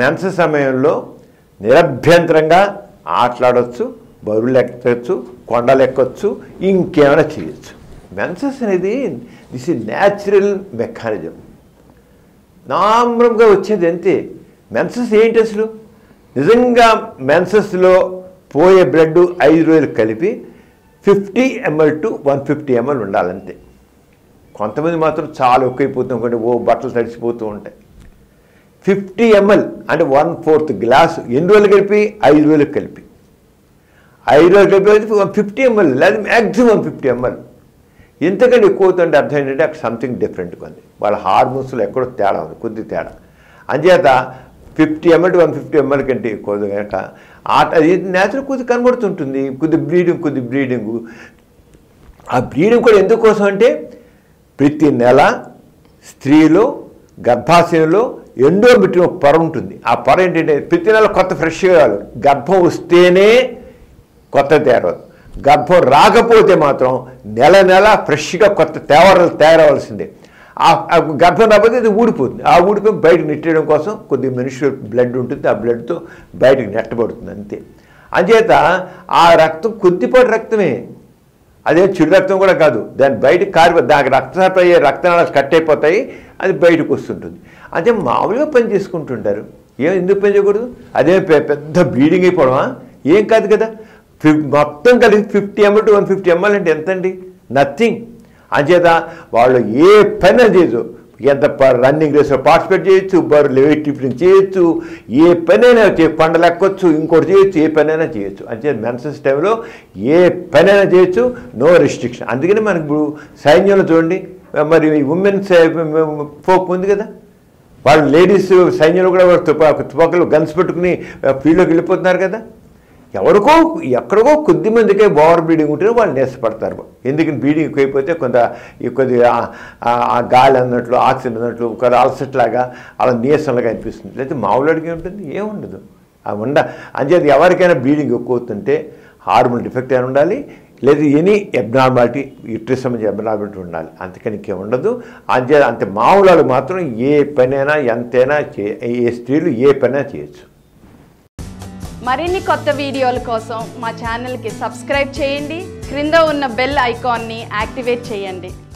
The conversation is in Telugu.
మెన్స్ సమయంలో నిరభ్యంతరంగా ఆటలాడవచ్చు బరువులు ఎక్కచ్చు కొండలు ఎక్కొచ్చు ఇంకేమైనా చేయొచ్చు మెన్సెస్ అనేది దిస్ ఇస్ న్యాచురల్ మెకానిజం నార్మల్గా వచ్చేది అంతే మెన్సెస్ ఏంటి అసలు నిజంగా మెన్సెస్లో పోయే బ్లడ్ ఐదు రోజులు కలిపి fifty ml to one fifty ml ఉండాలంతే కొంతమంది మాత్రం చాలా ఎక్కువైపోతూ ఉంటుంది ఓ బట్టలు తడిసిపోతూ ఉంటాయి ఫిఫ్టీ ఎంఎల్ అంటే వన్ ఫోర్త్ గ్లాసు ఎన్ని రోజులు కలిపి ఐదు రోజులకు కలిపి ఐదు రోజులు కలిపి వన్ ఫిఫ్టీ ఎంఎల్ లేదా మ్యాక్సిమం ఫిఫ్టీ ఎంఎల్ ఎంతకంటే ఎక్కువ అవుతుంటే అర్థం ఏంటంటే అక్కడ సంథింగ్ డిఫరెంట్గా ఉంది వాళ్ళ హార్మోన్స్లో ఎక్కడో తేడా ఉంది కొద్ది తేడా అంచేత fifty ml to one fifty ml కంటే ఎక్కువ కనుక ఆట ఇది నేచురల్ కొద్ది కనబడుతుంటుంది కొద్ది బ్లీడింగ్ కొద్ది బ్లీడింగ్ ఆ బ్లీడింగ్ కూడా ఎందుకోసం అంటే ప్రతి నెల స్త్రీలో గర్భాశయంలో ఎండోమెట్రియం ఒక పొర ఉంటుంది ఆ పొర ఏంటంటే ప్రతి నెల కొత్త ఫ్రెష్గా కావాలి గర్భం వస్తేనే కొత్త తేరవదు గర్భం రాకపోతే మాత్రం నెల నెల ఫ్రెష్గా కొత్త తేవరలు తయారవలసిందే ఆ ఆ గర్భం రాకపోతే అది ఊడిపోతుంది ఆ ఊడిపోయి బయటకు నెట్టేయడం కోసం కొద్ది మనుషుల బ్లడ్ ఉంటుంది ఆ బ్లడ్తో బయటకు నెట్టబడుతుంది అంతే అంచేత ఆ రక్తం కొద్దిపాటి రక్తమే అదే చెడు రక్తం కూడా కాదు దాని బయటకు కారి దానికి రక్తసాప అయ్యే రక్తనాళాలు కట్ అయిపోతాయి అది బయటకు వస్తుంటుంది అంటే మామూలుగా పని చేసుకుంటుంటారు ఏం ఎందుకు పని చేయకూడదు అదే పె- పెద్ద బ్లీడింగ్ అయిపోవడమా ఏం కాదు కదా ఫిఫ్ మొత్తం కలిపి fifty ml to one fifty ml అంటే ఎంతండి నథింగ్ అంచేత వాళ్ళు ఏ పని చేయొచ్చు ఎంత రన్నింగ్ రేస్లో పార్టిసిపేట్ చేయొచ్చు బరు వెయిట్ లిఫ్టింగ్ చేయొచ్చు ఏ పనైనా చే కొండలు ఎక్కొచ్చు ఇంకోటి చేయొచ్చు ఏ పనైనా చేయొచ్చు అంటే మెన్సెస్ టైంలో ఏ పనైనా చేయొచ్చు నో రెస్ట్రిక్షన్ అందుకని మనకి ఇప్పుడు సైన్యంలో చూడండి మరి ఉమెన్స్ ఫోక్ ఉంది కదా వాళ్ళు లేడీస్ సైన్యంలో కూడా వాళ్ళు తుపా తుపాకులు గన్స్ పెట్టుకుని ఫీల్డ్లోకి వెళ్ళిపోతున్నారు కదా ఎవరికో ఎక్కడికో కొద్ది మందికే ఓవర్ బ్లీడింగ్ ఉంటేనే వాళ్ళు నేసపడతారు ఎందుకని బ్లీడింగ్ ఎక్కువైపోతే కొంత ఈ కొద్ది ఆ- ఆ- ఆ గాలి అన్నట్లు ఆక్సిజన్ అన్నట్లు ఒక అలసట్ లాగా అలా నీరసంలాగా అనిపిస్తుంది లేకపోతే మామూలుడికి ఉంటుంది ఏముండదు ఆ ఉండ అంచేది ఎవరికైనా బ్లీడింగ్ ఎక్కువ అవుతుంటే హార్మోన్ డిఫెక్ట్ అయినా ఉండాలి లేదా ఎనీ అబ్నార్మాలిటీ యూట్రస్ సంబంధించి అబ్నార్మాలిటీ ఉండాలి అంతకని ఇంకేం ఉండదు అంతే అంతే మామూలు వాళ్ళు మాత్రం ఏ పనైనా ఎంతైనా చే ఏ స్త్రీలు ఏ పనైనా చేయొచ్చు మరిన్ని కొత్త వీడియోల కోసం మా ఛానల్కి సబ్స్క్రైబ్ చేయండి క్రింద ఉన్న బెల్ ఐకాన్ని యాక్టివేట్ చేయండి